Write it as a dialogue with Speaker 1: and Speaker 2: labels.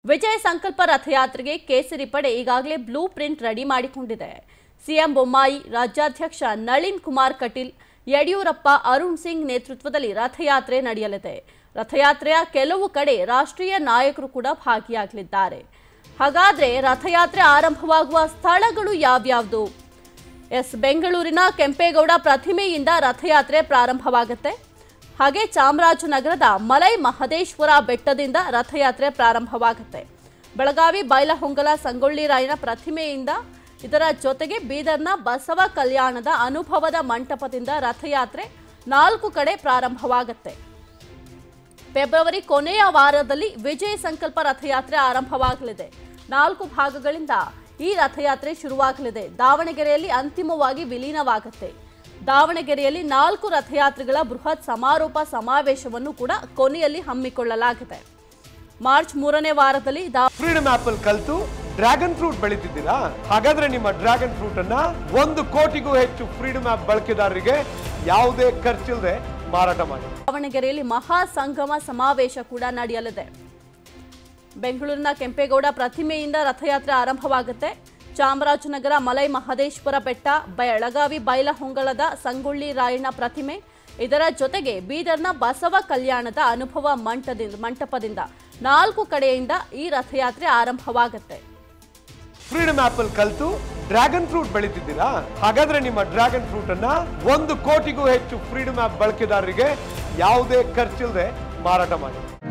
Speaker 1: ವಿಜಯ ಸಂಕಲ್ಪ ರಥಯಾತ್ರೆಗೆ ಕೇಸರಿ ಪಡೆ ಈಗಾಗಲೇ ಬ್ಲೂ ಪ್ರಿಂಟ್ ರೆಡಿ ಮಾಡಿಕೊಂಡಿದೆ ಸಿಎಂ ಬೊಮ್ಮಾಯಿ ರಾಜ್ಯಾಧ್ಯಕ್ಷ ನಳಿನ್ ಕುಮಾರ್ ಕಟೀಲ್ ಯಡಿಯೂರಪ್ಪ ಅರುಣ್ ಸಿಂಗ್ ನೇತೃತ್ವದಲ್ಲಿ ರಥಯಾತ್ರೆ ನಡೆಯಲಿದೆ ರಥಯಾತ್ರೆಯ ಕೆಲವು ಕಡೆ ರಾಷ್ಟ್ರೀಯ ನಾಯಕರು ಕೂಡ ಭಾಗಿಯಾಗಲಿದ್ದಾರೆ ಹಾಗಾದ್ರೆ ರಥಯಾತ್ರೆ ಆರಂಭವಾಗುವ ಸ್ಥಳಗಳು ಯಾವ್ಯಾವುದು ಎಸ್ ಬೆಂಗಳೂರಿನ ಕೆಂಪೇಗೌಡ ಪ್ರತಿಮೆಯಿಂದ ರಥಯಾತ್ರೆ ಪ್ರಾರಂಭವಾಗುತ್ತೆ ಹಾಗೆ ಚಾಮರಾಜನಗರದ ಮಲೈ ಮಹದೇಶ್ವರ ಬೆಟ್ಟದಿಂದ ರಥಯಾತ್ರೆ ಪ್ರಾರಂಭವಾಗುತ್ತೆ ಬೆಳಗಾವಿ ಬೈಲಹೊಂಗಲ ಸಂಗೊಳ್ಳಿ ರಾಯನ ಪ್ರತಿಮೆಯಿಂದ ಇದರ ಜೊತೆಗೆ ಬೀದರ್ನ ಬಸವ ಕಲ್ಯಾಣದ ಅನುಭವದ ಮಂಟಪದಿಂದ ರಥಯಾತ್ರೆ ನಾಲ್ಕು ಕಡೆ ಪ್ರಾರಂಭವಾಗುತ್ತೆ ಫೆಬ್ರವರಿ ಕೊನೆಯ ವಾರದಲ್ಲಿ ವಿಜಯ ಸಂಕಲ್ಪ ರಥಯಾತ್ರೆ ಆರಂಭವಾಗಲಿದೆ ನಾಲ್ಕು ಭಾಗಗಳಿಂದ ಈ ರಥಯಾತ್ರೆ ಶುರುವಾಗಲಿದೆ ದಾವಣಗೆರೆಯಲ್ಲಿ ಅಂತಿಮವಾಗಿ ವಿಲೀನವಾಗುತ್ತೆ ದಾವಣಗೆರೆಯಲ್ಲಿ ನಾಲ್ಕು ರಥಯಾತ್ರೆಗಳ ಬೃಹತ್ ಸಮಾರೋಪ ಸಮಾವೇಶವನ್ನು ಕೂಡ ಕೊನೆಯಲ್ಲಿ ಹಮ್ಮಿಕೊಳ್ಳಲಾಗಿದೆ ಮಾರ್ಚ್ ಮೂರನೇ ವಾರದಲ್ಲಿ ದಾ
Speaker 2: ಫ್ರೀಡಮ್ ಆಪ್ ಅಲ್ಲಿ ಕಲ್ತು ಡ್ರ್ಯಾಗನ್ ಫ್ರೂಟ್ ಬೆಳೀತಿದ್ದೀರಾ ಹಾಗಾದ್ರೆ ನಿಮ್ಮ ಡ್ರ್ಯಾಗನ್ ಫ್ರೂಟ್ ಅನ್ನ ಒಂದು ಕೋಟಿಗೂ ಹೆಚ್ಚು ಫ್ರೀಡಮ್ ಆಪ್ ಬಳಕೆದಾರರಿಗೆ ಯಾವುದೇ ಖರ್ಚಿಲ್ಲದೆ ಮಾರಾಟ ಮಾಡಿ
Speaker 1: ದಾವಣಗೆರೆಯಲ್ಲಿ ಮಹಾ ಸಂಗಮ ಸಮಾವೇಶ ಕೂಡ ನಡೆಯಲಿದೆ ಬೆಂಗಳೂರಿನ ಕೆಂಪೇಗೌಡ ಪ್ರತಿಮೆಯಿಂದ ರಥಯಾತ್ರೆ ಆರಂಭವಾಗುತ್ತೆ ಚಾಮರಾಜನಗರ ಮಲೈ ಮಹದೇಶ್ವರ ಬೆಟ್ಟ ಬೆಳಗಾವಿ ಬೈಲಹೊಂಗಲದ ಸಂಗೊಳ್ಳಿ ರಾಯಣ್ಣ ಪ್ರತಿಮೆ ಇದರ ಜೊತೆಗೆ ಬೀದರ್ನ ಬಸವ ಕಲ್ಯಾಣದ ಅನುಭವ ಮಂಟದಿಂದ ಮಂಟಪದಿಂದ ನಾಲ್ಕು ಕಡೆಯಿಂದ ಈ ರಥಯಾತ್ರೆ ಆರಂಭವಾಗುತ್ತೆ
Speaker 2: ಫ್ರೀಡಮ್ ಆಪ್ ಅಲ್ಲಿ ಕಲ್ತು ಡ್ರ್ಯಾಗನ್ ಫ್ರೂಟ್ ಬೆಳೀತಿದ್ದೀರಾ ಹಾಗಾದ್ರೆ ನಿಮ್ಮ ಡ್ರ್ಯಾಗನ್ ಫ್ರೂಟ್ ಅನ್ನ ಒಂದು ಕೋಟಿಗೂ ಹೆಚ್ಚು ಫ್ರೀಡಮ್ ಆಪ್ ಬಳಕೆದಾರರಿಗೆ ಯಾವುದೇ ಖರ್ಚಿಲ್ಲದೆ ಮಾರಾಟ ಮಾಡಿ